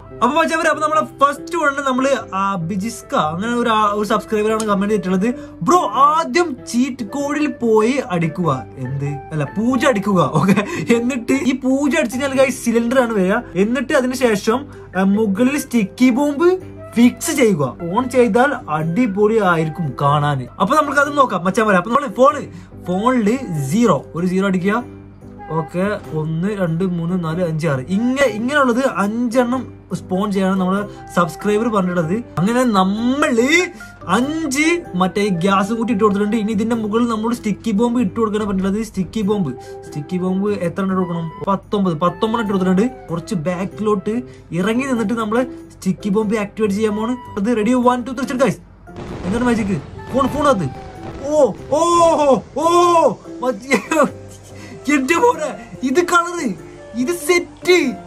അപ്പൊ മച്ചാവരെ അപ്പൊ നമ്മളെ ഫസ്റ്റ് വണ് നമ്മള് ആ ബിജിസ്ക അങ്ങനെ ഒരു ആ- ഒരു സബ്സ്ക്രൈബർ ആണ് കമന്റ് ചെയ്തിട്ടുള്ളത് ബ്രോ ആദ്യം ചീറ്റ് കോഡിൽ പോയി അടിക്കുക എന്ത് അല്ല പൂജ അടിക്കുക ഓക്കെ എന്നിട്ട് ഈ പൂജ അടിച്ചു കഴിഞ്ഞാൽ ഗൈസ് സിലിണ്ടർ ആണ് വരിക എന്നിട്ട് അതിനുശേഷം ആ, മുകളിൽ സ്റ്റിക്കി ബോംബ് ഫിക്സ് ചെയ്യുക ഓൺ ചെയ്താൽ അടിപൊളി ആയിരിക്കും കാണാൻ അപ്പൊ നമുക്ക് അത് നോക്കാം മച്ചാൻ പറയാം അപ്പൊ നമ്മള് ഫോണ് ഫോണില് സീറോ ഒരു സീറോ അടിക്കുക ഓക്കെ ഒന്ന് രണ്ട് മൂന്ന് നാല് അഞ്ച് ആറ് ഇങ്ങനെ ഇങ്ങനെയുള്ളത് അഞ്ചെണ്ണം സ്പോൺ ചെയ്യാണ് നമ്മള് സബ്സ്ക്രൈബർ പറഞ്ഞിട്ടത് അങ്ങനെ നമ്മള് അഞ്ച് മറ്റേ ഗ്യാസ് കൂട്ടി ഇട്ട് കൊടുത്തിട്ടുണ്ട് ഇനി ഇതിന്റെ മുകളിൽ നമ്മൾ സ്റ്റിക്കി ബോംബ് ഇട്ട് കൊടുക്കണം പറഞ്ഞിട്ടുള്ളത് സ്റ്റിക്കി ബോംബ് സ്റ്റിക്കി ബോംബ് എത്ര എണ്ണം ഇട്ട് കൊടുക്കണം പത്തൊമ്പത് പത്തൊമ്പത് ഇട്ട് കൊടുത്തിട്ടുണ്ട് കുറച്ച് ബാക്കിലോട്ട് ഇറങ്ങി നിന്നിട്ട് നമ്മള് സ്റ്റിക്കി ബോംബ് ആക്ടിവേറ്റ് ചെയ്യാൻ പോണ് അത് ready one two three guys എന്താണ് മാജിക്ക് ഫോൺ ഫോൺ അത് ഓ ഓ ഓ മറ്റേ എന്റെ മോനെ ഇത് കളറ് ഇത് സെറ്റ്